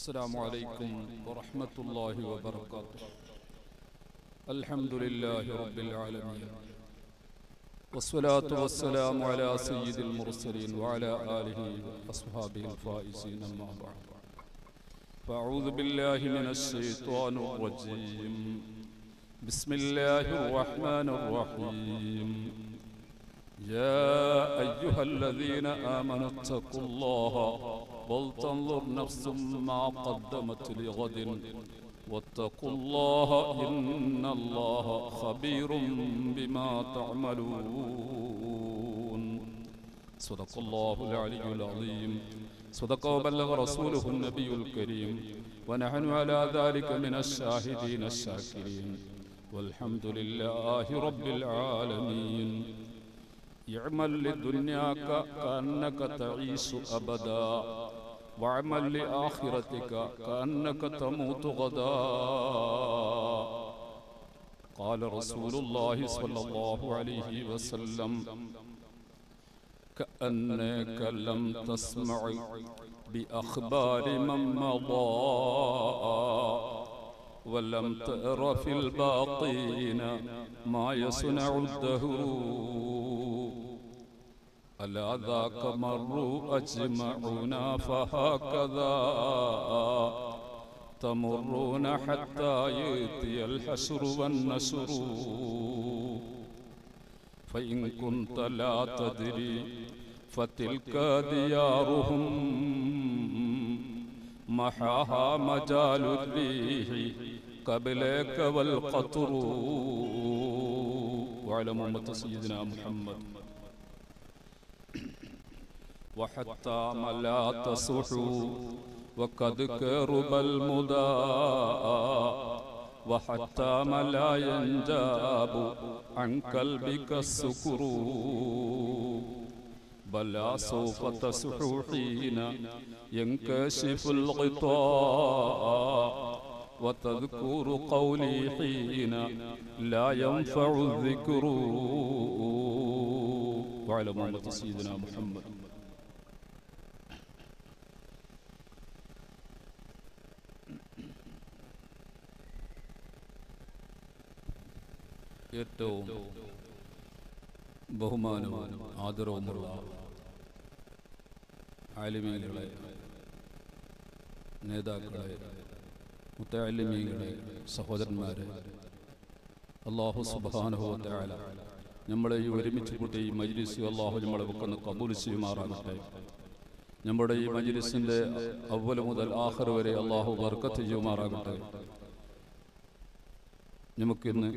السلام عليكم ورحمة الله وبركاته الحمد لله رب العالمين والصلاة والسلام على سيد المرسلين وعلى آله وأصحابه الفائزين أما بعد فأعوذ بالله من الشيطان الرجيم بسم الله الرحمن الرحيم يا أيها الذين آمنوا اتقوا الله ولتنظر نفس ما قدمت لغد واتقوا الله إن الله خبير بما تعملون صدق الله العلي العظيم صدق وبلغ رسوله النبي الكريم ونحن على ذلك من الشاهدين الشاكرين والحمد لله رب العالمين اعمل لدنياك كأنك تعيش أبدا واعمل لآخرتك كأنك تموت غدا قال رسول الله صلى الله عليه وسلم كأنك لم تسمع بأخبار من مضى ولم تأر في الباقين ما يصنع الدهر ألا ذاك مروا أجمعنا فهكذا تمرون حتى يأتي الحشر والنشر فإن كنت لا تدري فتلك ديارهم محاها مجال الريح قبلك والقطر وعلى أمة سيدنا محمد وحتى ما لا تصحوا وقد كرب المدى وحتى ما لا ينجاب عن قلبك السكر بلى سوف تصحو حين ينكشف الغطاء وتذكر قولي حين لا ينفع الذكر وعلى محمد سيدنا محمد ഏറ്റവും ബഹുമാനവും ആദരവുമുള്ള ആലിമീങ്ങളെ നേതാക്കളെ മുത്തലിമീങ്ങളെ സഹോദരന്മാരെ അള്ളാഹു സുബാനുഭവത്തായ നമ്മളെ ഈ ഒരുമിച്ച് കൂട്ടി ഈ മജ്ലിസ് അള്ളാഹു നമ്മളെ വെക്കുന്ന കബൂൽ ചെയ്യുമാറാകട്ടെ നമ്മുടെ ഈ മജ്ലിസിന്റെ അവല് മുതൽ ആഹർ വരെ അള്ളാഹു വർക്കത്ത് ചെയ്യുമാറാകട്ടെ നമുക്കിന്ന്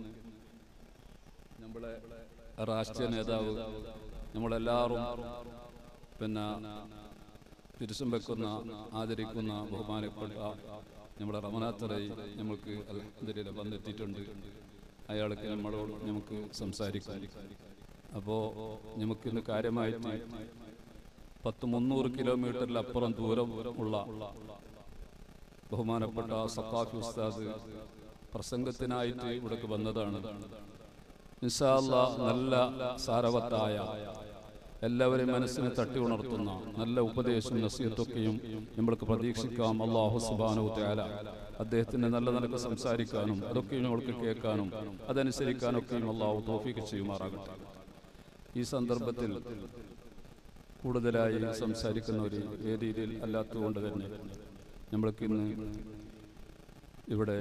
നമ്മളെ രാഷ്ട്രീയ നേതാവ് നമ്മളെല്ലാവരും പിന്നെ തിരിച്ചും വെക്കുന്ന ആദരിക്കുന്ന ബഹുമാനപ്പെട്ട നമ്മുടെ റമനാത്തറയി നമുക്ക് അതിൽ വന്നെത്തിയിട്ടുണ്ട് അയാൾക്ക് നമ്മളോട് നമുക്ക് സംസാരിക്കാം അപ്പോൾ നമുക്കിന്ന് കാര്യമായിട്ട് പത്ത് മുന്നൂറ് കിലോമീറ്ററിലപ്പുറം ദൂരം ഉള്ള ബഹുമാനപ്പെട്ട സക്കാഫി ഉസ്താദ് പ്രസംഗത്തിനായിട്ട് ഇവിടേക്ക് വന്നതാണ് നിസാല്ല നല്ല സാരവത്തായ എല്ലാവരെയും മനസ്സിനെ തട്ടി ഉണർത്തുന്ന നല്ല ഉപദേശം നസീഹത്തൊക്കെയും നമ്മൾക്ക് പ്രതീക്ഷിക്കാം അള്ളാഹു സുബാനു തയാല അദ്ദേഹത്തിന് നല്ല നിലക്ക് സംസാരിക്കാനും അതൊക്കെയും നമ്മൾക്ക് കേൾക്കാനും അതനുസരിക്കാനൊക്കെയും അള്ളാഹു തോഫിക്ക് ചെയ്യുമാറാകട്ടെ ഈ സന്ദർഭത്തിൽ കൂടുതലായി സംസാരിക്കുന്ന ഒരു വേദിയിൽ അല്ലാത്തതുകൊണ്ട് തന്നെ നമ്മൾക്ക് ഇന്ന് ഇവിടെ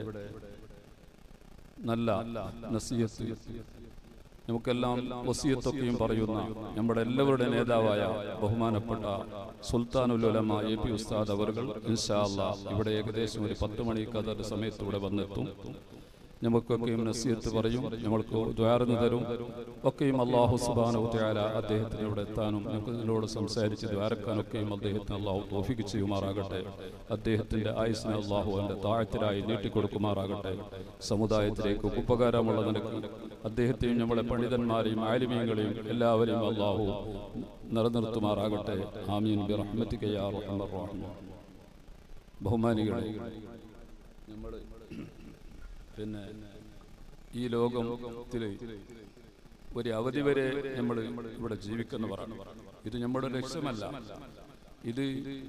നല്ല നസീഹത്ത് നമുക്കെല്ലാം വസീയത്തൊക്കെയും പറയുന്ന നമ്മുടെ എല്ലാവരുടെ നേതാവായ ബഹുമാനപ്പെട്ട സുൽത്താനുലമ എ പി ഉസ്താദ് അവർ ഇൻഷാ ഇവിടെ ഏകദേശം ഒരു പത്ത് മണി കഥ സമയത്ത് ഇവിടെ വന്നെത്തും നമുക്കൊക്കെയും നസീഹത്ത് പറയും നമ്മൾക്ക് ദ്വാരന്ന് തരും ഒക്കെയും അള്ളാഹു സുബാനു ത്യാല അദ്ദേഹത്തിന് ഇവിടെ എത്താനും ഞങ്ങളോട് സംസാരിച്ച് ദ്വാരക്കാനൊക്കെയും അദ്ദേഹത്തിന് അള്ളാഹു തോഫിക്ക് ചെയ്യുമാറാകട്ടെ അദ്ദേഹത്തിന്റെ ആയുസിനെ അള്ളാഹു അവന്റെ താഴത്തിലായി നീട്ടിക്കൊടുക്കുമാറാകട്ടെ സമുദായത്തിലേക്ക് ഉപകാരമുള്ള നിനക്ക് അദ്ദേഹത്തെയും നമ്മളെ പണ്ഡിതന്മാരെയും ആലിമീങ്ങളെയും എല്ലാവരെയും അള്ളാഹു നിലനിർത്തുമാറാകട്ടെ ആമീൻ ബി റഹ്മത്തിക്കയ്യാ റഹ്മർ റഹ്മ ബഹുമാനികളെ നമ്മൾ പിന്നെ ഈ ലോകത്തിൽ ഒരു അവധി വരെ നമ്മൾ ഇവിടെ ജീവിക്കുന്ന പറഞ്ഞു ഇത് നമ്മുടെ ലക്ഷ്യമല്ല ഇത്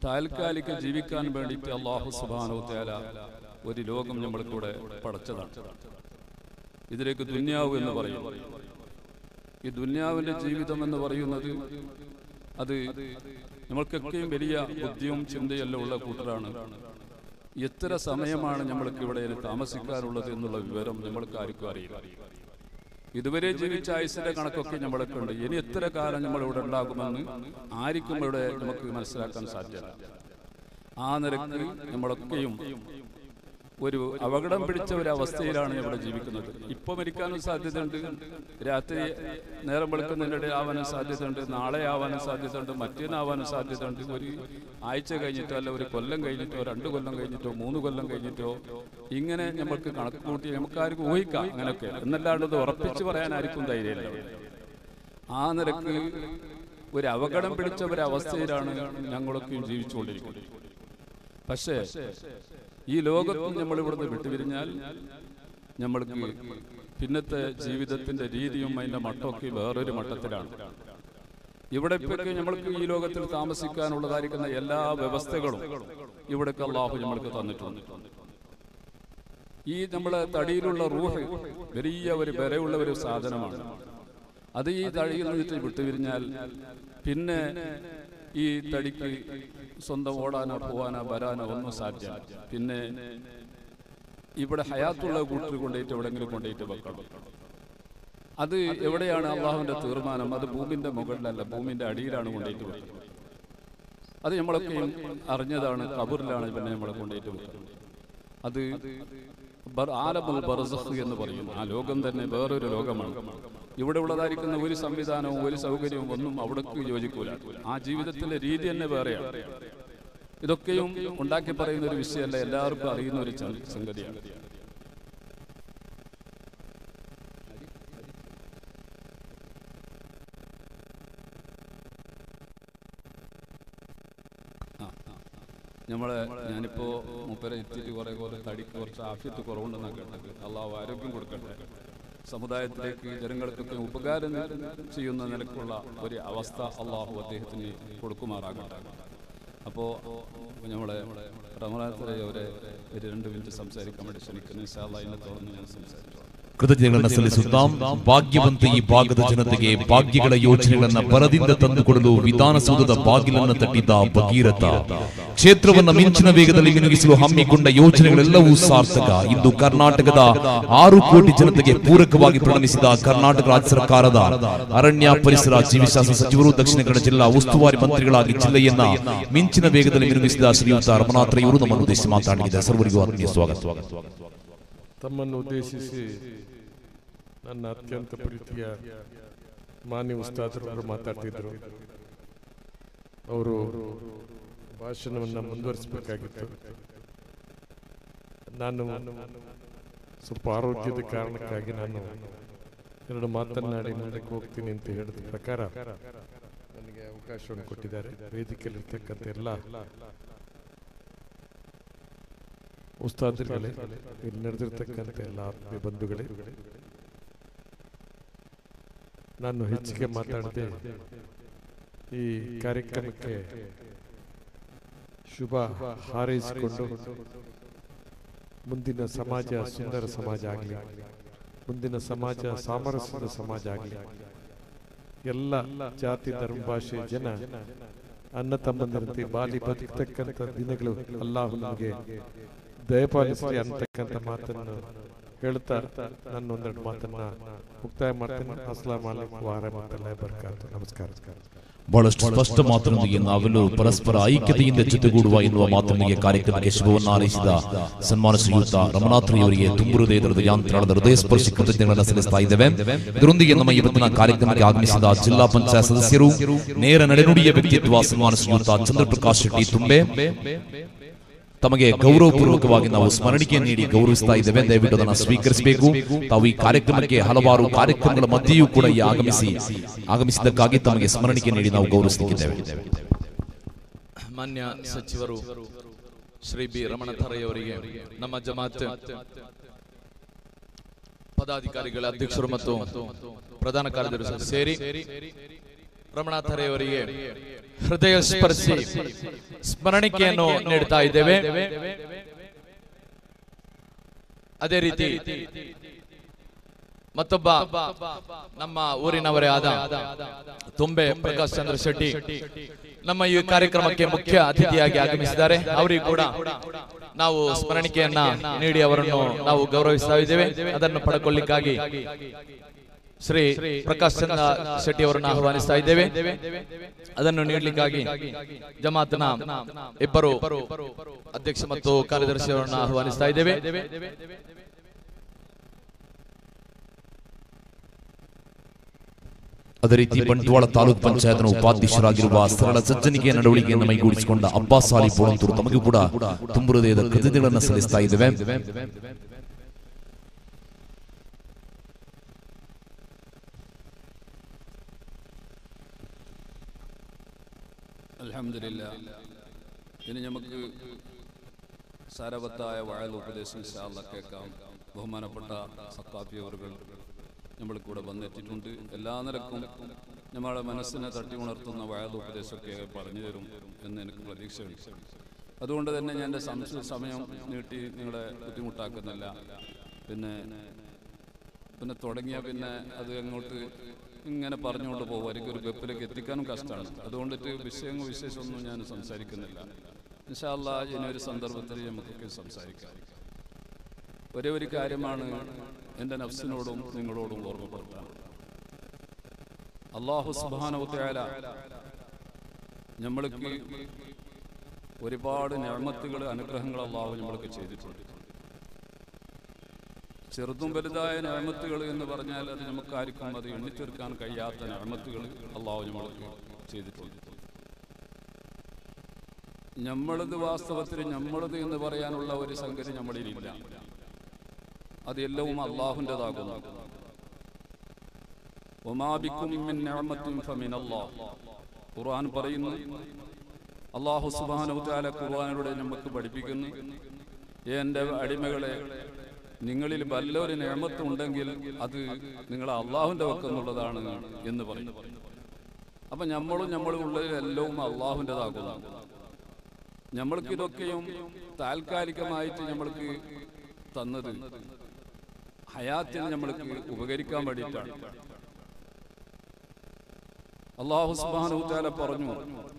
താൽക്കാലിക ജീവിക്കാൻ വേണ്ടിയിട്ട് അള്ളാഹു സുബാനോ തേല ഒരു ലോകം നമ്മൾക്കൂടെ പടച്ചതാണ് ഇതിലേക്ക് ദുന്യാവ് എന്ന് പറയും ഈ ദുന്യാവിന്റെ ജീവിതം എന്ന് പറയുന്നത് അത് നമ്മൾക്കൊക്കെയും വലിയ ബുദ്ധിയും ചിന്തയെല്ലാം ഉള്ള കൂട്ടരാണ് എത്ര സമയമാണ് നമ്മൾക്ക് ഇവിടെ താമസിക്കാനുള്ളത് എന്നുള്ള വിവരം നമ്മൾക്ക് ആർക്കും അറിയില്ല ഇതുവരെ ജീവിച്ച ആയുസിന്റെ കണക്കൊക്കെ നമ്മളൊക്കെ ഉണ്ട് ഇനി എത്ര കാലം നമ്മൾ ഇവിടെ ഉണ്ടാകുമെന്ന് ആർക്കും ഇവിടെ നമുക്ക് മനസ്സിലാക്കാൻ സാധ്യമല്ല ആ നിരക്ക് നമ്മളൊക്കെയും ഒരു അപകടം പിടിച്ച ഒരു അവസ്ഥയിലാണ് ഇവിടെ ജീവിക്കുന്നത് ഇപ്പൊ മരിക്കാനും സാധ്യതയുണ്ട് രാത്രി നേരം വെളുക്കുന്നതിനിടെ ആവാനും സാധ്യതയുണ്ട് നാളെ ആവാനും സാധ്യതയുണ്ട് മറ്റേനാവാനും സാധ്യതയുണ്ട് ഒരു ആഴ്ച കഴിഞ്ഞിട്ടോ അല്ല ഒരു കൊല്ലം കഴിഞ്ഞിട്ടോ രണ്ട് കൊല്ലം കഴിഞ്ഞിട്ടോ മൂന്ന് കൊല്ലം കഴിഞ്ഞിട്ടോ ഇങ്ങനെ നമുക്ക് കണക്ക് കൂട്ടി നമുക്ക് ആർക്കും ഊഹിക്കാം അങ്ങനെയൊക്കെ എന്നല്ലാണ്ട് ഇത് ഉറപ്പിച്ച് പറയാൻ ആർക്കും ധൈര്യമില്ല ആ നിരക്ക് ഒരു അപകടം പിടിച്ച ഒരു അവസ്ഥയിലാണ് ഞങ്ങളൊക്കെയും ജീവിച്ചുകൊണ്ടിരിക്കുന്നത് പക്ഷേ ഈ ലോകത്ത് നമ്മൾ ഇവിടുന്ന് വിട്ടുപിരിഞ്ഞാൽ നമ്മൾക്ക് പിന്നത്തെ ജീവിതത്തിന്റെ രീതിയും അതിന്റെ മട്ടമൊക്കെ വേറൊരു മട്ടത്തിലാണ് ഇവിടെ ഇപ്പൊക്കെ നമ്മൾക്ക് ഈ ലോകത്തിൽ താമസിക്കാനുള്ളതായിരിക്കുന്ന എല്ലാ വ്യവസ്ഥകളും ഇവിടേക്ക് അള്ളാഹു നമ്മൾക്ക് തന്നിട്ടുണ്ട് ഈ നമ്മളെ തടിയിലുള്ള റൂഹ് വലിയ ഒരു വിലയുള്ള ഒരു സാധനമാണ് അത് ഈ തടിയിൽ നിന്നിട്ട് വിട്ടുപിരിഞ്ഞാൽ പിന്നെ ഈ തടിക്ക് സ്വന്തം ഓടാനോ പോവാനോ വരാനോ ഒന്നും സാധ്യമല്ല പിന്നെ ഇവിടെ ഹയാത്തുള്ള കൂട്ടർ കൊണ്ടുപോയിട്ട് എവിടെങ്കിലും കൊണ്ടുപോയിട്ട് വെക്കണം അത് എവിടെയാണ് അള്ളാഹുവിന്റെ തീർമാനം അത് ഭൂമിന്റെ മുകളിലല്ല ഭൂമിന്റെ അടിയിലാണ് കൊണ്ടുപോയിട്ട് വെക്കുന്നത് അത് നമ്മളൊക്കെയും അറിഞ്ഞതാണ് കബറിലാണ് പിന്നെ നമ്മളെ കൊണ്ടുപോയിട്ട് വെക്കുന്നത് അത് ബർ- ആലമുൽ ബർസഖ് എന്ന് പറയും ആ ലോകം തന്നെ വേറൊരു ലോകമാണ് ഇവിടെ ഉള്ളതായിരിക്കുന്ന ഒരു സംവിധാനവും ഒരു സൗകര്യവും ഒന്നും അവിടേക്ക് യോജിക്കൂല ആ ജീവിതത്തിന്റെ രീതി തന്നെ വേറെയാണ് ഇതൊക്കെയും ഉണ്ടാക്കി പറയുന്ന ഒരു വിഷയമല്ല എല്ലാവർക്കും അറിയുന്ന ഒരു ച- സംഗതിയാണ് ആ, ആ. നമ്മളെ ഞാനിപ്പോ മൂപ്പരെ എത്തിയിട്ട് കുറെ കുറെ തടിക്ക് കുറച്ച് ആഫ്യത്ത് കുറവുണ്ടെന്നാണ് കേട്ടത് അള്ളാഹു ആരോഗ്യം കൊടുക്കട്ടെ സമുദായത്തിലേക്ക് ജനങ്ങൾക്കൊക്കെ ഉപകാരം ചെയ്യുന്ന നിലക്കുള്ള ഒരു അവസ്ഥ അള്ളാഹു അദ്ദേഹത്തിന് കൊടുക്കുമാറാകട്ടെ അപ്പോൾ നമ്മളെ റമറാത്തിലെ ഒരു ഒരു രണ്ട് മിനിറ്റ് സംസാരിക്കാൻ വേണ്ടി ക്ഷണിക്കുന്നു ഇൻഷാല്ലാ ഇന്നെ തുടർന്ന് ഞാൻ സംസാരിച്ചു ಕೃತಜ್ಞಗಳನ್ನ ಸಲ್ಲಿಸುತ್ತಾ ಭಾಗ್ಯವಂತ ಈ ಭಾಗದ ಜನತೆಗೆ ಭಾಗ್ಯಗಳ ಯೋಜನೆಗಳನ್ನ ಬರದಿಂದ ತಂದುಕೊಡಲು ವಿಧಾನಸೌಧದ ಬಾಗಿಲನ್ನು ತಟ್ಟಿದ್ದ ಭಗೀರಥ ಕ್ಷೇತ್ರವನ್ನ ಮಿಂಚಿನ ವೇಗದಲ್ಲಿ ಮಿನುಗಿಸಲು ಹಮ್ಮಿಕೊಂಡ ಯೋಜನೆಗಳೆಲ್ಲವೂ ಸಾರ್ಥಕ ಇಂದು ಕರ್ನಾಟಕದ ಆರು ಕೋಟಿ ಜನತೆಗೆ ಪೂರಕವಾಗಿ ಪರಿಣಮಿಸಿದ ಕರ್ನಾಟಕ ರಾಜ್ಯ ಸರ್ಕಾರದ ಅರಣ್ಯ ಪರಿಸರ ಜೀವಿಶಾಸ್ತ್ರ ಸಚಿವರು ದಕ್ಷಿಣ ಕನ್ನಡ ಜಿಲ್ಲಾ ಉಸ್ತುವಾರಿ ಮಂತ್ರಿಗಳಾಗಿ ಜಿಲ್ಲೆಯನ್ನ ಮಿಂಚಿನ ವೇಗದಲ್ಲಿ ಮಿನುಗಿಸಿದ ಶ್ರೀಯುತ ರಮನಾಥ್ ರೈ ಇವರು ನಮ್ಮನ್ನು ಉದ್ದೇಶಿಸಿ ಮಾತನಾಡಿದ್ದಾರೆ ಸರ್ವರಿಗೂ ಆತ್ಮೀಯ ಸ್ವಾಗತ ತಮ್ಮನ್ನು ಉದ್ದೇಶಿಸಿ ನನ್ನ ಅತ್ಯಂತ ಪ್ರೀತಿಯ ಮಾನ್ಯ ಉಸ್ತಾದರು ಮಾತಾಡ್ತಿದ್ರು ಅವರು ಭಾಷಣವನ್ನು ಮುಂದುವರಿಸಬೇಕಾಗಿತ್ತು ನಾನು ಸ್ವಲ್ಪ ಆರೋಗ್ಯದ ಕಾರಣಕ್ಕಾಗಿ ನಾನು ಎರಡು ಮಾತನಾಡಿ ಮುಂದಕ್ಕೆ ಹೋಗ್ತೀನಿ ಅಂತ ಹೇಳಿದ ಪ್ರಕಾರ ನನಗೆ ಅವಕಾಶವನ್ನು ಕೊಟ್ಟಿದ್ದಾರೆ ವೇದಿಕೆಯಲ್ಲಿರ್ತಕ್ಕಂಥ ಎಲ್ಲ ಉಸ್ತಾದರುಗಳೇ ಇಲ್ಲಿ ನಡೆದಿರ್ತಕ್ಕಂಥ ಎಲ್ಲ ಆತ್ಮೀಯ ಬಂಧುಗಳೇ ನಾನು ಹೆಚ್ಚಿಗೆ ಮಾತಾಡದೆ ಈ ಕಾರ್ಯಕ್ರಮಕ್ಕೆ ಶುಭ ಹಾರೈಸಿಕೊಂಡು ಮುಂದಿನ ಸಮಾಜ ಸುಂದರ ಸಮಾಜ ಆಗಲಿ ಮುಂದಿನ ಸಮಾಜ ಸಾಮರಸ್ಯದ ಸಮಾಜ ಆಗಲಿ ಎಲ್ಲ ಜಾತಿ ಧರ್ಮ ಭಾಷೆ ಜನ ಅನ್ನ ತಮ್ಮಂದಿರಂತೆ ಬಾಲಿ ಬದುಕತಕ್ಕಂಥ ದಿನಗಳು ಅಲ್ಲಾಹು ನಮಗೆ ದಯಪಾಲಿಸಲಿ ಅಂತಕ್ಕಂಥ ಮಾತನ್ನು ಹೇಳ್ತಾ ನನ್ನ ಒಂದೆರಡು ಮಾತನ್ನ ಮುಕ್ತಾಯ ಮಾಡ್ತೇನೆ ಅಸ್ಲಾಂ ಅಲೈಕುಂ ವರಹಮತುಲ್ಲಾಹಿ ಬರ್ಕಾತು ನಮಸ್ಕಾರ ಬಹಳಷ್ಟು ಸ್ಪಷ್ಟ ಮಾತನೊಂದಿಗೆ ನಾವೆಲ್ಲರೂ ಪರಸ್ಪರ ಐಕ್ಯತೆಯಿಂದ ಜೊತೆಗೂಡುವ ಎನ್ನುವ ಮಾತನೊಂದಿಗೆ ಕಾರ್ಯಕ್ರಮಕ್ಕೆ ಶುಭವನ್ನು ಹಾರೈಸಿದ ಸನ್ಮಾನ ಶ್ರೀಯುತ ರಮನಾಥ್ ಅವರಿಗೆ ತುಂಬು ಹೃದಯದ ಹೃದಯಾಂತರಾಳದ ಹೃದಯ ಸ್ಪರ್ಶಿ ಕೃತಜ್ಞಗಳನ್ನು ಸಲ್ಲಿಸ್ತಾ ಇದ್ದೇವೆ ಇದರೊಂದಿಗೆ ನಮ್ಮ ಇವತ್ತಿನ ಕಾರ್ಯಕ್ರಮಕ್ಕೆ ಆಗಮಿಸಿದ ಜಿಲ್ಲಾ ಪಂಚಾಯತ್ ಸದಸ್ಯರು ನೇರ ನಡೆನುಡಿಯ ವ್ಯಕ್ತಿತ್ವ ಸನ್ಮಾನ ಶ್ರೀಯುತ ಚಂದ್ರಪ್ರಕಾಶ್ ಶೆಟ್ಟಿ ತುಂಬೆ ತಮಗೆ ಗೌರವಪೂರ್ವಕವಾಗಿ ನಾವು ಸ್ಮರಣಿಕೆ ನೀಡಿ ಗೌರವಿಸ್ತಾ ಇದ್ದೇವೆ ದಯವಿಟ್ಟು ಅದನ್ನು ಸ್ವೀಕರಿಸಬೇಕು ತಾವು ಈ ಕಾರ್ಯಕ್ರಮಕ್ಕೆ ಹಲವಾರು ಕಾರ್ಯಕ್ರಮಗಳ ಮಧ್ಯೆಯೂ ಕೂಡ ಈ ಆಗಮಿಸಿ ಆಗಮಿಸಿದ್ದಕ್ಕಾಗಿ ತಮಗೆ ಸ್ಮರಣಿಕೆ ನೀಡಿ ನಾವು ಗೌರವಿಸುತ್ತಿದ್ದೇವೆ ಮಾನ್ಯ ಸಚಿವರು ಶ್ರೀ ಬಿ ರಮಣಥರಯ್ಯವರಿಗೆ ನಮ್ಮ ಜಮಾತ್ ಪದಾಧಿಕಾರಿಗಳ ಅಧ್ಯಕ್ಷರು ಮತ್ತು ಪ್ರಧಾನ ಕಾರ್ಯದರ್ಶಿ ಸೇರಿ ರಮಣಾಥರೆಯವರಿಗೆ ಹೃದಯ ಸ್ಪರ್ಶಿ ಸ್ಮರಣಿಕೆಯನ್ನು ನೀಡ್ತಾ ಇದ್ದೇವೆ ಅದೇ ರೀತಿ ಮತ್ತೊಬ್ಬ ನಮ್ಮ ಊರಿನವರೇ ಆದ ತುಂಬೆ ಪ್ರಕಾಶ್ ಚಂದ್ರ ಶೆಟ್ಟಿ ನಮ್ಮ ಈ ಕಾರ್ಯಕ್ರಮಕ್ಕೆ ಮುಖ್ಯ ಅತಿಥಿಯಾಗಿ ಆಗಮಿಸಿದ್ದಾರೆ ಅವರಿಗೂ ಕೂಡ ನಾವು ಸ್ಮರಣಿಕೆಯನ್ನ ನೀಡಿ ಅವರನ್ನು ನಾವು ಗೌರವಿಸ್ತಾ ಇದ್ದೇವೆ ಅದನ್ನು ಪಡ್ಕೊಳ್ಳಿಕ್ಕಾಗಿ ಶ್ರೀ ಪ್ರಕಾಶ್ ಚಂದ್ರ ಶೆಟ್ಟಿ ಅವರನ್ನು ಆಹ್ವಾನಿಸ್ತಾ ಇದ್ದೇವೆ ಅದನ್ನು ನೀಡಲಿಕ್ಕಾಗಿ ಜಮಾತ್ನ ಇಬ್ಬರು ಅಧ್ಯಕ್ಷ ಮತ್ತು ಕಾರ್ಯದರ್ಶಿ ಅವರನ್ನು ಆಹ್ವಾನಿಸ್ತಾ ಇದ್ದೇವೆ ಅದೇ ರೀತಿ ಬಂಟ್ವಾಳ ತಾಲೂಕ್ ಪಂಚಾಯತ್ನ ಉಪಾಧ್ಯಕ್ಷರಾಗಿರುವ ಸರಳ ಸಜ್ಜನಿಕೆಯ ನಡವಳಿಕೆಯನ್ನು ಮೈಗೂಡಿಸಿಕೊಂಡ ಅಬ್ಬಾಸ್ ಸಾಲಿ ಬೋಳಂತೂರು ತಮಗೂ ಕೂಡ ತುಂಬು ಹೃದಯದ ಕೃತಜ್ಞತೆಗಳನ್ನು ಸಲ್ಲಿಸ್ತಾ ಇದ್ದೇವೆ അലഹമില്ല ഇനി നമുക്ക് സാരവത്തായ വാഴൽ ഉപദേശം ഇൻഷാല്ല കേൾക്കാം ബഹുമാനപ്പെട്ട സത്താഫി അവർകൾ നമ്മൾ കൂടെ വന്നെത്തിയിട്ടുണ്ട് എല്ലാ നിലക്കും നമ്മളെ മനസ്സിനെ തട്ടി ഉണർത്തുന്ന വാഴൽ ഉപദേശമൊക്കെ പറഞ്ഞു തരും എന്ന് എനിക്ക് പ്രതീക്ഷയുണ്ട് അതുകൊണ്ട് തന്നെ ഞാൻ എൻ്റെ സംശയ സമയം നീട്ടി നിങ്ങളെ ബുദ്ധിമുട്ടാക്കുന്നില്ല പിന്നെ പിന്നെ തുടങ്ങിയ പിന്നെ അത് അങ്ങോട്ട് ഇങ്ങനെ പറഞ്ഞുകൊണ്ട് പോകും എനിക്കൊരു വെപ്പിലേക്ക് എത്തിക്കാനും കഷ്ടമാണ് അതുകൊണ്ടിട്ട് വിഷയങ്ങൾ വിശേഷമൊന്നും ഞാൻ സംസാരിക്കുന്നില്ല ഇൻഷാല്ല ഇനി ഒരു സന്ദർഭത്തിൽ നമുക്കൊക്കെ സംസാരിക്കാം ഒരേ ഒരു കാര്യമാണ് എൻ്റെ നഫ്സിനോടും നിങ്ങളോടും ഓർമ്മപ്പെടുത്താൻ അള്ളാഹു സുബാനവുത്തയാല നമ്മൾക്ക് ഒരുപാട് ഞാമത്തുകൾ അനുഗ്രഹങ്ങൾ അള്ളാഹു നമ്മൾക്ക് ചെയ്തിട്ടുണ്ട് ചെറുതും വലുതായ ഞാമത്തുകൾ എന്ന് പറഞ്ഞാൽ അത് നമുക്കാർക്കും അത് എണ്ണിത്തീർക്കാൻ കഴിയാത്ത ഞാമത്തുകൾ അള്ളാഹു നമ്മൾക്ക് ചെയ്തിട്ടുണ്ട് നമ്മളത് വാസ്തവത്തിൽ നമ്മളത് എന്ന് പറയാനുള്ള ഒരു സംഗതി നമ്മളിലില്ല അത് എല്ലാവും അള്ളാഹുൻ്റെതാകുന്നു ഖുർആൻ പറയുന്നു അള്ളാഹു സുബാനുത്താല ഖുർആാനിലൂടെ നമുക്ക് പഠിപ്പിക്കുന്നു എൻ്റെ അടിമകളെ നിങ്ങളിൽ വല്ലൊരു നിയമത്ത് ഉണ്ടെങ്കിൽ അത് നിങ്ങൾ അള്ളാഹുവിൻ്റെ വെക്കുന്നുള്ളതാണ് എന്ന് പറയും അപ്പൊ നമ്മളും നമ്മളും ഉള്ളതിലെല്ലാം അള്ളാഹുൻ്റെതാകുന്നു നമ്മൾക്ക് ഇതൊക്കെയും താൽക്കാലികമായിട്ട് നമ്മൾക്ക് തന്നത് ഹയാത്തിന് നമ്മൾക്ക് ഉപകരിക്കാൻ വേണ്ടിയിട്ടാണ് അള്ളാഹു സുബാനുത്താല പറഞ്ഞു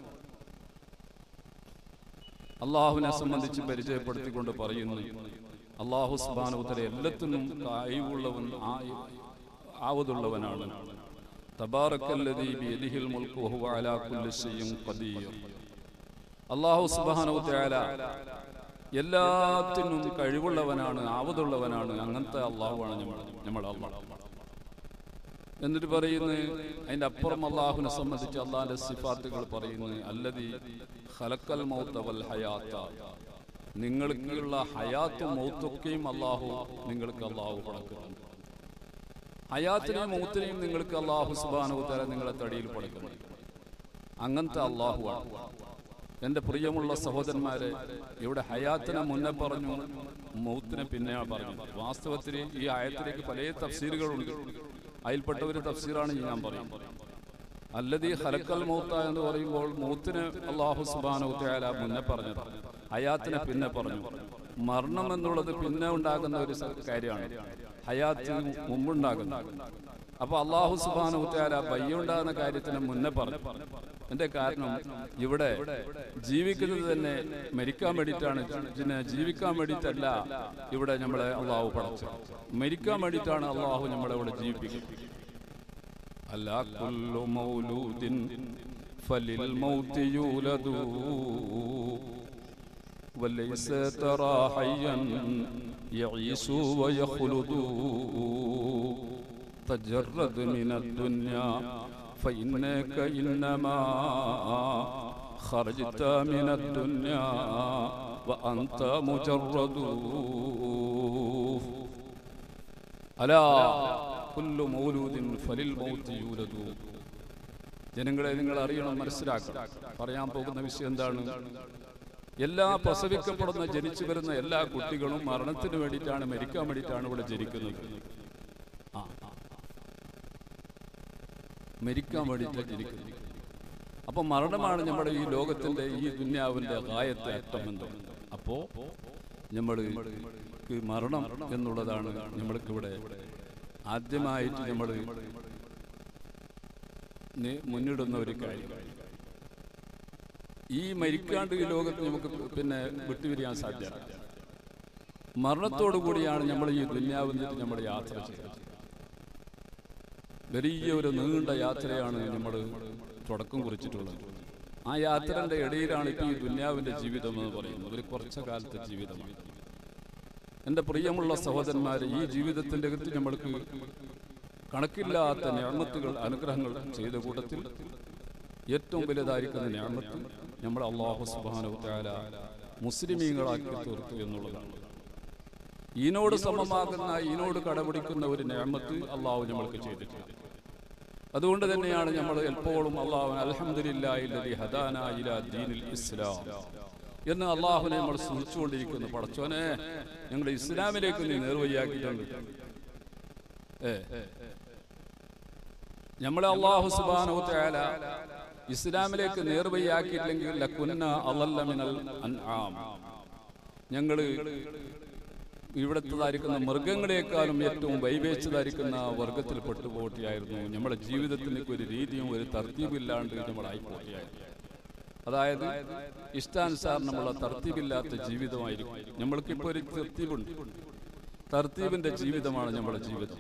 അള്ളാഹുവിനെ സംബന്ധിച്ച് പരിചയപ്പെടുത്തിക്കൊണ്ട് പറയുന്നു അള്ളാഹു സുബാനുത്തര എല്ലാത്തിനും കഴിവുള്ളവൻ ആവതുള്ളവനാണ് തബാറക്കല്ലദീ ബിയദിഹിൽ മുൽക്കു വഹുവ അലാ കുല്ലി ശൈഇൻ ഖദീർ അള്ളാഹു സുബാനുത്തല എല്ലാത്തിനും കഴിവുള്ളവനാണ് ആവതുള്ളവനാണ് അങ്ങനത്തെ അള്ളാഹുവാണ് നമ്മൾ നമ്മൾ അള്ളാഹ് എന്നിട്ട് പറയുന്നു അതിന്റെ അപ്പുറം അള്ളാഹുവിനെ സംബന്ധിച്ച് അള്ളാഹിന്റെ സിഫാത്തുകൾ പറയുന്നു അല്ലതി ഖലക്കൽ മൗത്ത വൽ ഹയാത്ത നിങ്ങൾക്കുള്ള ഹയാത്തും മൗത്തൊക്കെയും അള്ളാഹു നിങ്ങൾക്ക് അള്ളാഹു പടക്കുന്നുണ്ട് ഹയാത്തിനെയും മൗത്തിനെയും നിങ്ങൾക്ക് അള്ളാഹു സുബാനുത്തര നിങ്ങളെ തടിയിൽ പടക്കുന്നുണ്ട് അങ്ങനത്തെ അള്ളാഹുവാണ് എൻ്റെ പ്രിയമുള്ള സഹോദരന്മാരെ ഇവിടെ ഹയാത്തിനെ മുന്നേ പറഞ്ഞു മൗത്തിനെ പിന്നെ പറഞ്ഞു വാസ്തവത്തിൽ ഈ ആയത്തിലേക്ക് പല തഫ്സീലുകളുണ്ട് അതിൽപ്പെട്ട ഒരു തഫ്സീറാണ് ഈ ഞാൻ പറയുന്നത് അല്ലത് ഈ ഹലക്കൽ മൗത്ത എന്ന് പറയുമ്പോൾ മൗത്തിന് അള്ളാഹു സുബാനുത്തയാല മുന്നേ പറഞ്ഞത് ഹയാത്തിനെ പിന്നെ പറഞ്ഞു മരണം എന്നുള്ളത് പിന്നെ ഉണ്ടാകുന്ന ഒരു കാര്യമാണ് ഹയാത്ത് മുമ്പുണ്ടാകുന്ന അപ്പൊ അള്ളാഹു സുബാനുത്തയാല പയ്യുണ്ടാകുന്ന കാര്യത്തിന് മുന്നേ പറഞ്ഞു എന്റെ കാരണം ഇവിടെ ജീവിക്കുന്നത് തന്നെ മരിക്കാൻ വേണ്ടിയിട്ടാണ് പിന്നെ ജീവിക്കാൻ വേണ്ടിയിട്ടല്ല ഇവിടെ നമ്മളെ അള്ളാഹു പഠിച്ചത് മരിക്കാൻ വേണ്ടിയിട്ടാണ് അള്ളാഹു നമ്മളെ ഇവിടെ ജീവിപ്പിക്കുന്നത് അല്ല കുല്ലു മൗലൂദിൻ ഫലിൽ മൗതി യൂലദു وليس ترى حيا يعيش ويخلد تجرد من الدنيا فإنك إنما خرجت من الدنيا وأنت مجرد ألا كل مولود فللموت يولد ജനങ്ങളെ നിങ്ങൾ അറിയണം മനസ്സിലാക്കണം പറയാൻ പോകുന്ന വിഷയം എന്താണ് എല്ലാ പ്രസവിക്കപ്പെടുന്ന ജനിച്ചു വരുന്ന എല്ലാ കുട്ടികളും മരണത്തിന് വേണ്ടിയിട്ടാണ് മരിക്കാൻ വേണ്ടിയിട്ടാണ് ഇവിടെ ജനിക്കുന്നത് ആ മരിക്കാൻ വേണ്ടിയിട്ട് ജനിക്കുന്നത് അപ്പൊ മരണമാണ് നമ്മുടെ ഈ ലോകത്തിന്റെ ഈ ദുന്യാവിന്റെ ഗായത്തെ അറ്റം എന്ന് അപ്പോ നമ്മൾ മരണം എന്നുള്ളതാണ് നമ്മൾക്ക് ഇവിടെ ആദ്യമായിട്ട് നമ്മൾ മുന്നിടുന്ന ഒരു കാര്യം ഈ മരിക്കാണ്ട് ഈ ലോകത്ത് നമുക്ക് പിന്നെ വിട്ടുപിരിയാൻ സാധ്യത മരണത്തോടു കൂടിയാണ് നമ്മൾ ഈ ദുന്യാവിൽ നിന്ന് നമ്മൾ യാത്ര ചെയ്യുന്നത് വലിയ ഒരു നീണ്ട യാത്രയാണ് നമ്മൾ തുടക്കം കുറിച്ചിട്ടുള്ളത് ആ യാത്രന്റെ ഇടയിലാണ് ഇപ്പോൾ ഈ ദുന്യാവിന്റെ ജീവിതം എന്ന് പറയുന്നത് ഒരു കുറച്ച കാലത്തെ ജീവിതമാണ് എൻ്റെ പ്രിയമുള്ള സഹോദരന്മാരെ ഈ ജീവിതത്തിന്റെ അകത്ത് നമ്മൾക്ക് കണക്കില്ലാത്ത ഞാമത്തുകൾ അനുഗ്രഹങ്ങൾ ചെയ്ത കൂട്ടത്തിൽ ഏറ്റവും വലുതായിരിക്കുന്ന ഞാമത്ത് നമ്മൾ അള്ളാഹു സുബാനു താല മുസ്ലിമീങ്ങളാക്കി തീർത്തു എന്നുള്ളതാണ് ഈനോട് സമമാകുന്ന ഈനോട് കടപിടിക്കുന്ന ഒരു ഞാമത്ത് അള്ളാഹു നമ്മൾക്ക് ചെയ്തിട്ടുണ്ട് അതുകൊണ്ട് തന്നെയാണ് നമ്മൾ എപ്പോഴും അള്ളാഹു അലഹമുല്ലാ ഹദാന ഇലാ ദീനിൽ ഇസ്ലാം എന്ന് അള്ളാഹുനെ നമ്മൾ സ്മരിച്ചുകൊണ്ടിരിക്കുന്നു പടച്ചോനെ ഞങ്ങൾ ഇസ്ലാമിലേക്ക് നീ നേർവഴിയാക്കിയിട്ടുണ്ട് ഏ നമ്മളെ അള്ളാഹു സുബാനു തആല ഇസ്ലാമിലേക്ക് നേർവഴിയാക്കിയില്ലെങ്കിൽ ലകുന്ന അളല്ല മിനൽ അൻആം ഞങ്ങള് ഇവിടത്തതായിരിക്കുന്ന മൃഗങ്ങളെക്കാളും ഏറ്റവും വൈവേച്ചതായിരിക്കുന്ന വർഗത്തിൽ പെട്ടുപോട്ടിയായിരുന്നു നമ്മുടെ ജീവിതത്തിന് ഒരു രീതിയും ഒരു തർത്തീപില്ലാണ്ട് നമ്മളായിപ്പോട്ടിയായിരുന്നു അതായത് ഇഷ്ടാനുസാരണമുള്ള തർത്തീപില്ലാത്ത ജീവിതമായിരിക്കും നമ്മൾക്കിപ്പോൾ ഒരു തർത്തീപുണ്ട് തർത്തീബിന്റെ ജീവിതമാണ് നമ്മുടെ ജീവിതം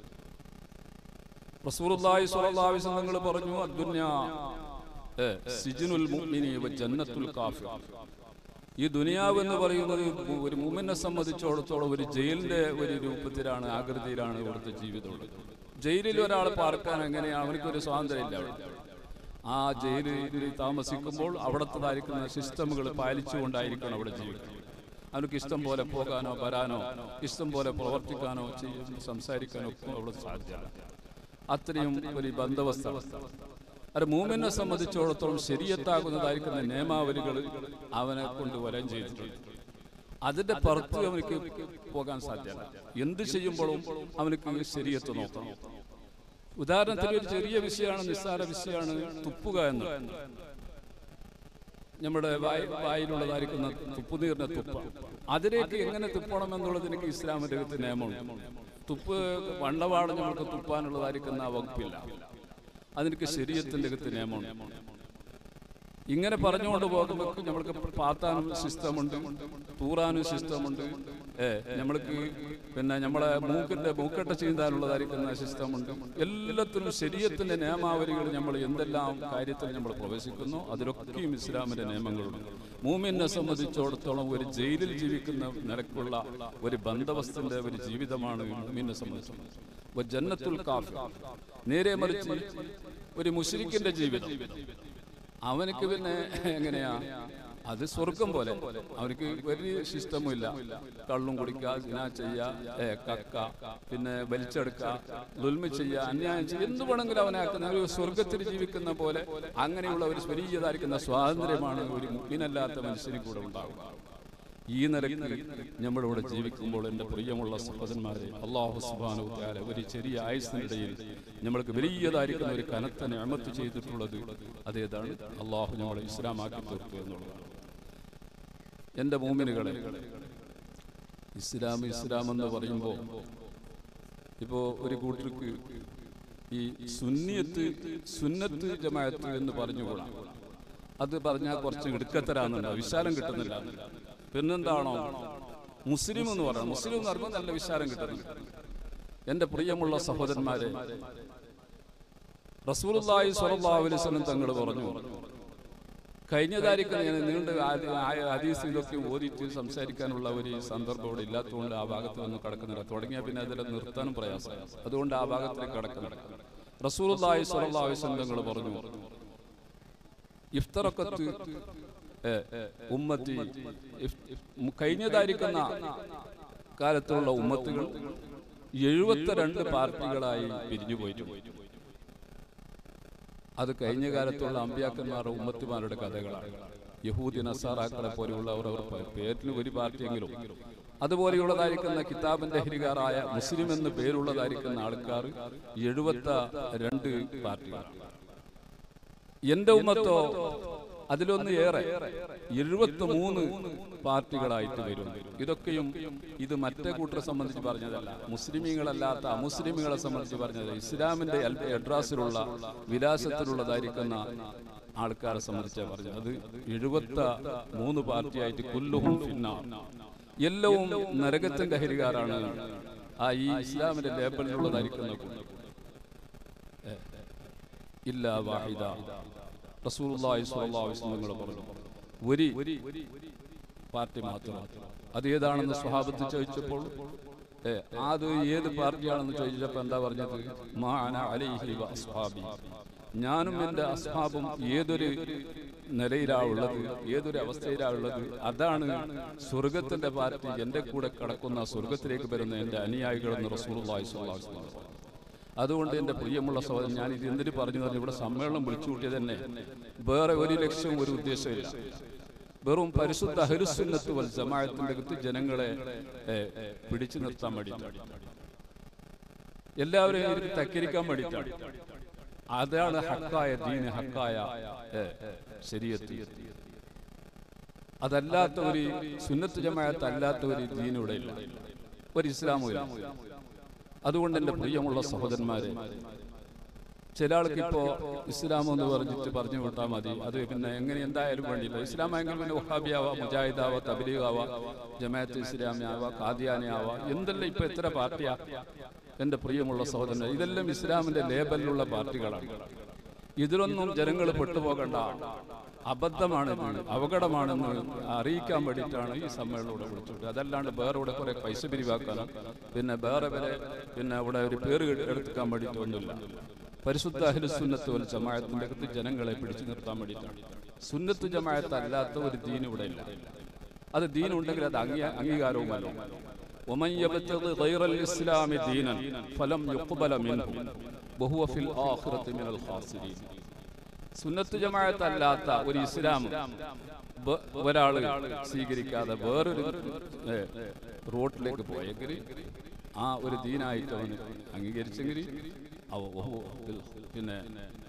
റസൂലുള്ളാഹി സ്വല്ലല്ലാഹു അലൈഹി വസല്ലം തങ്ങൾ പറഞ്ഞു അദ്ദുന്യ ഏ, സിജ്നുൽ മുഅ്മിനി വ ജന്നത്തുൽ കാഫിർ ഈ ദുനിയാവ് എന്ന് പറയുന്നത് ഒരു മുമ്മിനെ സംബന്ധിച്ചിടത്തോളം ഒരു ജയിലിന്റെ ഒരു രൂപത്തിലാണ് ആകൃതിയിലാണ് ഇവിടുത്തെ ജീവിതമുള്ളത് ജയിലിൽ ഒരാൾ പാർക്കാൻ എങ്ങനെയാണ് അവനക്കൊരു സ്വാതന്ത്ര്യമില്ല അവിടെ ആ ജയിലിൽ താമസിക്കുമ്പോൾ അവിടത്തേതായിരിക്കുന്ന സിസ്റ്റമുകൾ പാലിച്ചുകൊണ്ടായിരിക്കണം അവിടെ ജീവിക്കുന്നത് അവനക്ക് ഇഷ്ടം പോലെ പോകാനോ വരാനോ ഇഷ്ടം പോലെ പ്രവർത്തിക്കാനോ ചെയ്യ- സംസാരിക്കാനോ ഒക്കെ അവിടെ സാധ്യത അത്രയും ഒരു ബന്ധവസ്ഥ അത് മൂമിനെ സംബന്ധിച്ചിടത്തോളം ശരിയത്താകുന്നതായിരിക്കുന്ന നിയമാവലികൾ അവനെ കൊണ്ട് വരം ചെയ്തിട്ടുണ്ട് അതിന്റെ പുറത്ത് അവനക്ക് പോകാൻ സാധ്യത എന്ത് ചെയ്യുമ്പോഴും അവനക്ക് ശരിയത്ത് നോക്കണം ഉദാഹരണത്തിന് ഒരു ചെറിയ വിഷയമാണ് നിസ്സാര വിഷയമാണ് തുപ്പുക എന്ന് നമ്മുടെ വായ വായിലുള്ളതായിരിക്കുന്ന തുപ്പുനീറിന്റെ തുപ്പ അതിലേക്ക് എങ്ങനെ തുപ്പണം എന്നുള്ളത് എനിക്ക് ഇസ്ലാമിന്റെ അകത്ത് നിയമമുണ്ട് തുപ്പ് വണ്ടവാട് നമുക്ക് തുപ്പാനുള്ളതായിരിക്കുന്ന ആ വകുപ്പില്ല അതിനൊക്കെ ശരീരത്തിന്റെ അകത്ത് നിയമമുണ്ട് ഇങ്ങനെ പറഞ്ഞുകൊണ്ട് പോകുമ്പോൾ നമ്മൾക്ക് പാത്താനും സിസ്റ്റമുണ്ട് തൂറാനും സിസ്റ്റമുണ്ട് ഏ നമ്മൾക്ക് പിന്നെ നമ്മളെ മൂക്കിന്റെ മൂക്കെട്ട ചെയ്താനുള്ളതായിരിക്കുന്ന സിസ്റ്റമുണ്ട് എല്ലാത്തിനും ശരീരത്തിന്റെ നിയമാവലികൾ നമ്മൾ എന്തെല്ലാം കാര്യത്തിൽ നമ്മൾ പ്രവേശിക്കുന്നു അതിലൊക്കെയും ഇസ്ലാമിന്റെ നിയമങ്ങളുണ്ട് മൂമിനെ സംബന്ധിച്ചിടത്തോളം ഒരു ജയിലിൽ ജീവിക്കുന്ന നിരക്കുള്ള ഒരു ബന്ധവസ്ഥന്റെ ഒരു ജീവിതമാണ് മൂമിനെ സംബന്ധിച്ചിടത്തോളം ഒരു ജന്നത്തുൽ കാഫി നേരെ മറിച്ച് ഒരു മുസ്ലിക്കിന്റെ ജീവിതം അവനക്ക് പിന്നെ എങ്ങനെയാ അത് സ്വർഗം പോലെ അവനക്ക് ഒരു സിസ്റ്റമും ഇല്ല കള്ളും കുടിക്കുക സിന ചെയ്യുക ഏ കക്ക പിന്നെ വലിച്ചെടുക്കുക ദുൽമ ചെയ്യുക അന്യായം ചെയ്യുക എന്ത് വേണമെങ്കിലും അവനാക്കുന്ന ഒരു സ്വർഗത്തിൽ ജീവിക്കുന്ന പോലെ അങ്ങനെയുള്ള ഒരു സ്വരീയതായിരിക്കുന്ന സ്വാതന്ത്ര്യമാണ് ഒരു മുക്കിനല്ലാത്ത മനുഷ്യന് കൂടെ ഉണ്ടാകുക ഈ നിലയ്ക്ക് നമ്മളിവിടെ ജീവിക്കുമ്പോൾ എൻ്റെ പ്രിയമുള്ള സഹോദരന്മാരെ അള്ളാഹു സുബാനു താല ഒരു ചെറിയ ആയുസിനിടയിൽ നമ്മൾക്ക് വലിയതായിരിക്കുന്ന ഒരു കനത്ത ഞാമത്ത് ചെയ്തിട്ടുള്ളത് അതേതാണ് അള്ളാഹു നമ്മളെ ഇസ്ലാമാക്കി തീർത്തു എന്നുള്ളതാണ് എൻ്റെ മൂമിനുകളെ ഇസ്ലാം ഇസ്ലാം എന്ന് പറയുമ്പോൾ ഇപ്പോൾ ഒരു കൂട്ടർക്ക് ഈ സുന്നിയത്ത് സുന്നത്ത് ജമാഅത്ത് എന്ന് പറഞ്ഞുകൂടാ അത് പറഞ്ഞാൽ കുറച്ച് ഇടുക്കത്തരാന്നുണ്ട് വിശാലം കിട്ടുന്നില്ല പിന്നെന്താണോ മുസ്ലിം എന്ന് പറയുന്നത് മുസ്ലിം എന്ന് പറയുമ്പോൾ നല്ല വിശാലം കിട്ടുന്നുണ്ട് എൻ്റെ പ്രിയമുള്ള സഹോദരന്മാരെ റസൂലുള്ളാഹി സ്വല്ലല്ലാഹു അലൈഹി വസല്ലം തങ്ങൾ പറഞ്ഞു കഴിഞ്ഞ താരീഖ് ഞാൻ നീണ്ട ആദി- ആ- ഹദീസ് ഇതൊക്കെ ഓതിയിട്ട് സംസാരിക്കാനുള്ള ഒരു സന്ദർഭം ഇവിടെ ഇല്ലാത്തതുകൊണ്ട് ആ ഭാഗത്ത് നിന്ന് കടക്കുന്നില്ല തുടങ്ങിയാൽ പിന്നെ അതിൽ നിർത്താനും പ്രയാസമാണ് അതുകൊണ്ട് ആ ഭാഗത്തേക്ക് കടക്കുന്നില്ല റസൂലുള്ളാഹി സ്വല്ലല്ലാഹു അലൈഹി വസല്ലം തങ്ങൾ പറഞ്ഞു ഇഫ്തറക്കത്ത് ഏ, ഉമ്മത്തി ഇഫ്- ഇഫ്- കഴിഞ്ഞതായിരിക്കുന്ന കാലത്തുള്ള ഉമ്മത്തുകൾ എഴുപത്തിരണ്ട് പാർട്ടികളായി പിരിഞ്ഞു പോയിട്ടുണ്ട് അത് കഴിഞ്ഞ കാലത്തുള്ള അമ്പ്യാക്കന്മാരുടെ ഉമ്മത്തിമാരുടെ കഥകളാണ് യഹൂദി നസാറാക്കളെ പോലെയുള്ളവർ അവർ പ- പേരിന് ഒരു പാർട്ടിയെങ്കിലും അതുപോലെയുള്ളതായിരിക്കുന്ന കിതാബിന്റെ ഹരികാറായ മുസ്ലിം എന്ന് പേരുള്ളതായിരിക്കുന്ന ആൾക്കാർ എഴുപത്ത രണ്ട് പാർട്ടികൾ എന്റെ ഉമ്മത്തോ അതിലൊന്ന് ഏറെ എഴുപത്തി മൂന്ന് പാർട്ടികളായിട്ട് വരും ഇതൊക്കെയും ഇത് മറ്റേ കൂട്ടരെ സംബന്ധിച്ച് പറഞ്ഞതല്ല മുസ്ലിമീങ്ങളല്ലാത്ത അമുസ്ലിമീങ്ങളെ സംബന്ധിച്ച് പറഞ്ഞത് ഇസ്ലാമിന്റെ അൽ- അഡ്രാസിലുള്ള വിലാസത്തിലുള്ളതായിരിക്കുന്ന ആൾക്കാരെ സംബന്ധിച്ചാണ് പറഞ്ഞത് അത് എഴുപത്ത മൂന്ന് പാർട്ടിയായിട്ട് കുല്ലുഹും ഫിന്നാർ എല്ലാവും നരകത്തിന്റെ ഹരികാരാണ് ആ ഈ ഇസ്ലാമിന്റെ ലേബലിലുള്ളതായിരിക്കുന്ന കൂട്ടം. ഏ, ഇല്ല വാഹിദ റസൂലുള്ളാഹി സ്വല്ലല്ലാഹു അലൈഹി വസല്ലം തങ്ങൾ പറഞ്ഞു ഒരു പാർട്ടി മാത്രം അത് ഏതാണെന്ന് സ്വഹാബത്ത് ചോദിച്ചപ്പോൾ ഏ, അത് ഏത് പാർട്ടിയാണെന്ന് ചോദിച്ചപ്പോൾ എന്താ പറഞ്ഞത് മാ അന അലൈഹി വ അസ്ഹാബി ഞാനും എൻ്റെ അസ്ഹാബും ഏതൊരു നിലയിലാ ഉള്ളത് ഏതൊരു അവസ്ഥയിലാ ഉള്ളത് അതാണ് സ്വർഗത്തിന്റെ പാർട്ടി എൻ്റെ കൂടെ കടക്കുന്ന സ്വർഗത്തിലേക്ക് വരുന്ന എൻ്റെ അനുയായികളെന്ന് റസൂലുള്ളാഹി സ്വല്ലല്ലാഹു അലൈഹി വസല്ലം പറഞ്ഞു. അതുകൊണ്ട് എൻ്റെ പ്രിയമുള്ള സഹോദരൻ ഞാൻ ഇത് എന്തിനു പറഞ്ഞു തന്നെ ഇവിടെ സമ്മേളനം വിളിച്ചു കൂട്ടിയത് തന്നെ വേറെ ഒരു ലക്ഷ്യവും ഒരു ഉദ്ദേശമില്ല വെറും പരിശുദ്ധ ഹരുസുന്നത്ത് വൽ ജമാഅത്തിന്റെ അകത്ത് ജനങ്ങളെ ഏ, പിടിച്ചു നിർത്താൻ വേണ്ടിയിട്ടാണ് എല്ലാവരെയും ഇതിൽ തക്കരിക്കാൻ വേണ്ടിയിട്ടാണ് അതാണ് ഹക്കായ ദീന് ഹക്കായ ഏ, ശരീഅത്ത് അതല്ലാത്ത ഒരു സുന്നത്ത് ജമാഅത്ത് അല്ലാത്ത ഒരു ദീൻ ഇവിടെ ഇല്ല ഒരു ഇസ്ലാമും ഇല്ല അതുകൊണ്ട് എൻ്റെ പ്രിയമുള്ള സഹോദരന്മാരെ ചില ആൾക്ക് ഇപ്പോ ഇസ്ലാം എന്ന് പറഞ്ഞിട്ട് പറഞ്ഞു വിട്ടാൽ മതി അത് പിന്നെ എങ്ങനെ എന്തായാലും വേണ്ടിയില്ല ഇസ്ലാം ആയെങ്കിൽ പിന്നെ വഹാബിയാവാ മുജാഹിദാവാ തബലീഗാവാ ജമാഅത്ത് ഇസ്ലാമിയാവാ ഖാദിയാനിയാവാ എന്തെല്ലാം ഇപ്പൊ എത്ര പാർട്ടിയാ എൻ്റെ പ്രിയമുള്ള സഹോദരൻ ഇതെല്ലാം ഇസ്ലാമിന്റെ ലേബലിലുള്ള പാർട്ടികളാണ് ഇതിലൊന്നും ജനങ്ങൾ പെട്ടുപോകണ്ട അബദ്ധമാണെന്ന് അപകടമാണെന്ന് അറിയിക്കാൻ വേണ്ടിയിട്ടാണ് ഈ സമ്മേളനം ഇവിടെ വിളിച്ചിട്ട് അതല്ലാണ്ട് വേറെ ഇവിടെ കുറെ പൈസ പിരിവാക്കാനും പിന്നെ വേറെ വരെ പിന്നെ അവിടെ ഒരു പേര് എടുക്കാൻ വേണ്ടിയിട്ടൊന്നുമില്ല പരിശുദ്ധ അഹ്ലു സുന്നത്ത് വൽ ജമാഅത്തിന്റെ അകത്ത് ജനങ്ങളെ പിടിച്ചു നിർത്താൻ വേണ്ടിയിട്ടാണ് സുന്നത്ത് ജമാഅത്ത് അല്ലാത്ത ഒരു ദീൻ ഇവിടെ ഇല്ല അത് ദീൻ ഉണ്ടെങ്കിൽ അത് അംഗീ അംഗീകാരവുമല്ല ومن يبتغي غير الإسلام دينا فلم يقبل منه وهو في الآخرة من الخاسرين സുന്നത്ത് ജമാഅത്ത് അല്ലാത്ത ഒരു ഇസ്ലാം ബ- ഒരാള് സ്വീകരിക്കാതെ വേറൊരു ഏ, റോട്ടിലേക്ക് പോയെങ്കിൽ ആ ഒരു ദീനായിട്ട് അവന് അംഗീകരിച്ചെങ്കിൽ അവ വഹുവ ഫിൽ- പിന്നെ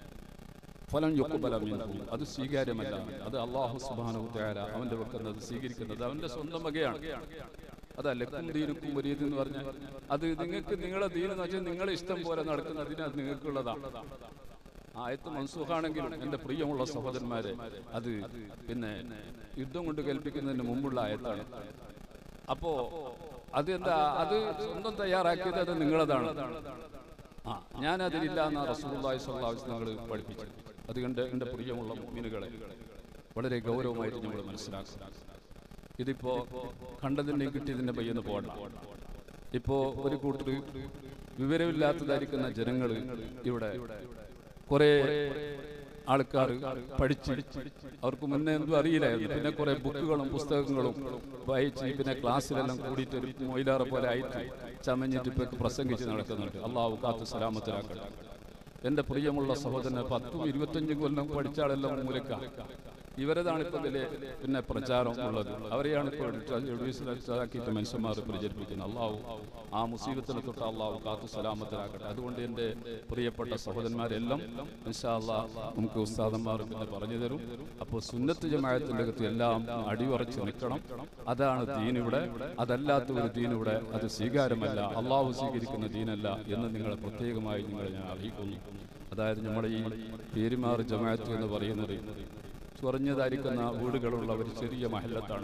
ഫലം യൊക്കുബല മിൻഹു അത് സ്വീകാര്യമല്ല അത് അള്ളാഹു സുബ്ഹാനഹു തആല അവന്റെ വെക്കുന്നത് സ്വീകരിക്കുന്നത് അവന്റെ സ്വന്തം വകയാണ് അതല്ല ദീനുക്കും ഒരു എന്ന് പറഞ്ഞാൽ അത് നിങ്ങൾക്ക് നിങ്ങളെ ദീൻ എന്ന് വെച്ചാൽ നിങ്ങളെ ഇഷ്ടം പോലെ നടക്കുന്നതിന് അത് നിങ്ങൾക്കുള്ളതാണ് ആയത്ത് മൻസൂഖാണെങ്കിലും എന്റെ പ്രിയമുള്ള സഹോദരന്മാരെ അത് പിന്നെ യുദ്ധം കൊണ്ട് കൽപ്പിക്കുന്നതിന് മുമ്പുള്ള ആയത്താണ് അപ്പോ അത് എന്താ അത് സ്വന്തം തയ്യാറാക്കിയത് അത് നിങ്ങളതാണ് ആ ഞാൻ അതിലില്ല എന്ന റസൂലുള്ളാഹി സ്വല്ലല്ലാഹു അലൈഹി വസല്ലം ഞങ്ങൾ പഠിപ്പിച്ചു അതുകൊണ്ട് എൻ്റെ പ്രിയമുള്ള മുഅ്മിനുകളെ വളരെ ഗൗരവമായിട്ട് നമ്മൾ മനസ്സിലാക്കുക ഇതിപ്പോ കണ്ടതിൻ്റെയും കിട്ടിയതിൻ്റെ പയ്യെന്ന് പോകണ്ട ഇപ്പോ ഒരു കൂട്ടർ വിവരമില്ലാത്തതായിരിക്കുന്ന ജനങ്ങൾ ഇവിടെ കുറെ ആൾക്കാർ പഠിച്ച് അവർക്ക് മുന്നേ എന്തും അറിയില്ലായിരുന്നു പിന്നെ കുറെ ബുക്കുകളും പുസ്തകങ്ങളും വായിച്ച് പിന്നെ ക്ലാസ്സിലെല്ലാം കൂടിയിട്ട് ഒരു മൊയിലാറെ പോലെ ആയിട്ട് ചമഞ്ഞിട്ട് ഇപ്പൊ പ്രസംഗിച്ച് നടക്കുന്നുണ്ട് അള്ളാഹു കാത്തു സലാമത്തിലാക്കട്ടെ എന്റെ പ്രിയമുള്ള സഹോദരനെ പത്തും ഇരുപത്തഞ്ചും കൊല്ലം പഠിച്ച ആളെല്ലാം മൂലക്ക ഇവരതാണ് ഇപ്പൊ ഇതിലെ പിന്നെ പ്രചാരം ഉള്ളത് അവരെയാണ് ഇപ്പോൾ ആക്കിയിട്ട് മനുഷ്യന്മാർ പ്രചരിപ്പിക്കുന്നത് അള്ളാഹു ആ മുസീബത്തിനെ തൊട്ട് അള്ളാഹു കാത്തു സലാമത്തിലാക്കട്ടെ അതുകൊണ്ട് എൻ്റെ പ്രിയപ്പെട്ട സഹോദരന്മാരെല്ലാം ഇൻഷാ അള്ളാഹ് നമുക്ക് ഉസ്താദന്മാർ പിന്നെ പറഞ്ഞു തരും അപ്പോൾ സുന്നത്ത് ജമാഅത്തിന്റെ അകത്ത് എല്ലാം അടിയുറച്ച് നിൽക്കണം അതാണ് ദീനിവിടെ അതല്ലാത്ത ഒരു ദീനിവിടെ അത് സ്വീകാര്യമല്ല അള്ളാഹു സ്വീകരിക്കുന്ന ദീനല്ല എന്ന് നിങ്ങളെ പ്രത്യേകമായി നിങ്ങളെ ഞാൻ അറിയിക്കുന്നു അതായത് നമ്മുടെ ഈ പേരുമാർ ജമാഅത്ത് എന്ന് പറയുന്നത് ചൊറിഞ്ഞതായിരിക്കുന്ന വീടുകളുള്ള ഒരു ചെറിയ മഹല്ലത്താണ്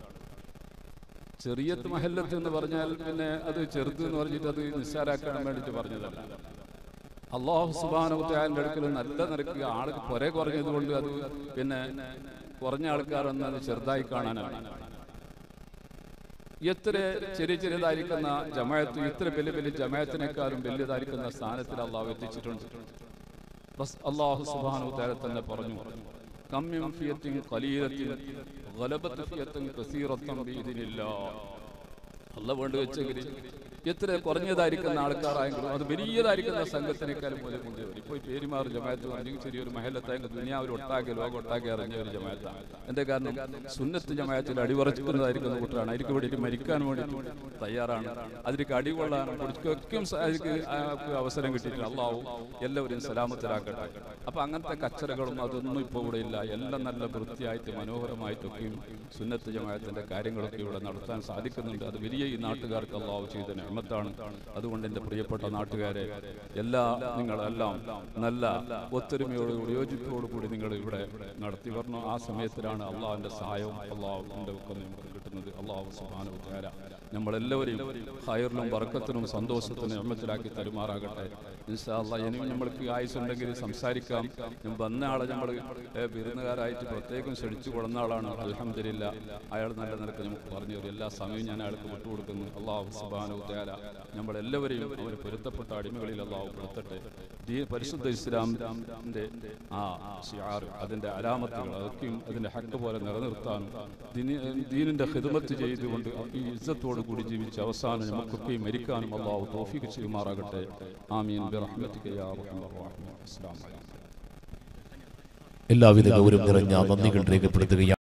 ചെറിയ മഹല്ലത്ത് എന്ന് പറഞ്ഞാൽ പിന്നെ അത് ചെറുത് എന്ന് പറഞ്ഞിട്ട് അത് നിസ്സാരാക്കാൻ വേണ്ടിയിട്ട് പറഞ്ഞതല്ല അള്ളാഹു സുബാനുത്താലിന്റെ അടുക്കൽ നല്ല നിരക്ക് ആൾക്ക് കുറെ കുറഞ്ഞത് കൊണ്ട് അത് പിന്നെ കുറഞ്ഞ ആൾക്കാരെന്ന് അത് ചെറുതായി കാണാനാണ് എത്ര ചെറിയ ചെറിയതായിരിക്കുന്ന ജമായത്ത് ഇത്ര വലിയ വലിയ ജമായത്തിനേക്കാളും വലിയതായിരിക്കുന്ന സ്ഥാനത്തിൽ അള്ളാഹു എത്തിച്ചിട്ടുണ്ട് റസ്- അള്ളാഹു സുബാനു താരെ തന്നെ പറഞ്ഞു കമ്മ്യം ഫിയത്തിൻ ഖലീലത്തിൻ ഗലബത്ത് ഫിയത്തിൻ കസീറത്തൻ ബിഇذനില്ലാ അല്ല വേണ്ട വെച്ചെങ്കിൽ എത്ര കുറഞ്ഞതായിരിക്കുന്ന ആൾക്കാരായെങ്കിലും അത് വലിയതായിരിക്കുന്ന സംഘത്തിനേക്കാളും പോലെ മുന്തിയവർ ഇപ്പോൾ പേരുമാർ ജമാഅത്ത് പറഞ്ഞെങ്കിൽ ചെറിയൊരു മഹലത്തായെങ്കിൽ ദുനിയാവിൽ ഒട്ടാകെ ലോകം ഒട്ടാകെ അറിഞ്ഞ ഒരു ജമാഅത്താണ് എന്റെ കാരണം സുന്നത്ത് ജമാഅത്തിൽ അടിവറക്കുന്നതായിരിക്കുന്ന കൂട്ടരാണ് അതിലേക്ക് വേണ്ടിയിട്ട് മരിക്കാൻ വേണ്ടിയിട്ട് തയ്യാറാണ് അതിലേക്ക് അടികൊള്ളാൻ കൊടുക്കുകയും അതിലേക്ക് അവസരം കിട്ടിയിട്ട് അള്ളാഹു എല്ലാവരെയും സലാമത്തിലാക്കട്ടെ അപ്പൊ അങ്ങനത്തെ കച്ചറകളും അതൊന്നും ഇപ്പോൾ ഇവിടെ ഇല്ല എല്ലാം നല്ല വൃത്തിയായിട്ട് മനോഹരമായിട്ടൊക്കെയും സുന്നത്ത് ജമാഅത്തിന്റെ കാര്യങ്ങളൊക്കെ ഇവിടെ നടത്താൻ സാധിക്കുന്നുണ്ട് അത് വലിയ ഈ നാട്ടുകാർക്ക് അള്ളാഹു ചെയ്ത നിയമത്താണ് അതുകൊണ്ട് എൻ്റെ പ്രിയപ്പെട്ട നാട്ടുകാരെ എല്ലാ നിങ്ങളെല്ലാം നല്ല ഒത്തൊരുമയോട് യോജിപ്പോടുകൂടി നിങ്ങൾ ഇവിടെ നടത്തി വരണം ആ സമയത്തിലാണ് അള്ളാഹുവിന്റെ സഹായവും അള്ളാഹുവിന്റെ ഒക്കെ നമുക്ക് കിട്ടുന്നത് അള്ളാഹു സുബാനു തേര നമ്മളെല്ലാവരെയും ഹയറിലും വർക്കത്തിനും സന്തോഷത്തിനും എമ്മത്തിലാക്കി തരുമാറാകട്ടെ ഇൻഷാ അള്ളാ ഇനിയും നമ്മൾക്ക് ആയുസുണ്ടെങ്കിൽ സംസാരിക്കാം ഞാൻ വന്ന ആളെ നമ്മൾ വിരുന്നുകാരായിട്ട് പ്രത്യേകം ക്ഷണിച്ചു കൊടുന്ന ആളാണ് അലഹമില്ല അയാൾ നല്ല നിലക്ക് നമുക്ക് പറഞ്ഞു തരും എല്ലാ സമയവും ഞാൻ അയാൾക്ക് വിട്ടുകൊടുക്കുന്നു അള്ളാഹു സുബാനു തേര നമ്മളെല്ലാവരെയും അവർ പൊരുത്തപ്പെട്ട അടിമകളിൽ അള്ളാഹു പെടുത്തട്ടെ ദീ- പരിശുദ്ധ ഇസ്ലാമിന്റെ ആ ഷിയാർ അതിന്റെ അലാമത്തുകൾ അതൊക്കെയും അതിന്റെ ഹക്ക് പോലെ നിലനിർത്താനും ദീനി- ദീനിന്റെ ഹിദമത്ത് ചെയ്തുകൊണ്ട് ഈ ഇജ്ജത്തോടു കൂടി ജീവിച്ച് അവസാനം നമുക്കൊക്കെ മരിക്കാനും അള്ളാഹു തോഫിക്ക് ചെയ്യുമാറാകട്ടെ ആമീൻ ബിറഹ്മതിക യാ അർഹമർ റഹീം. അസ്സലാമു അലൈക്കും എല്ലാവിധ ഗൗരവം നിറഞ്ഞ നന്ദികൾ രേഖപ്പെടുത്തുകയാണ്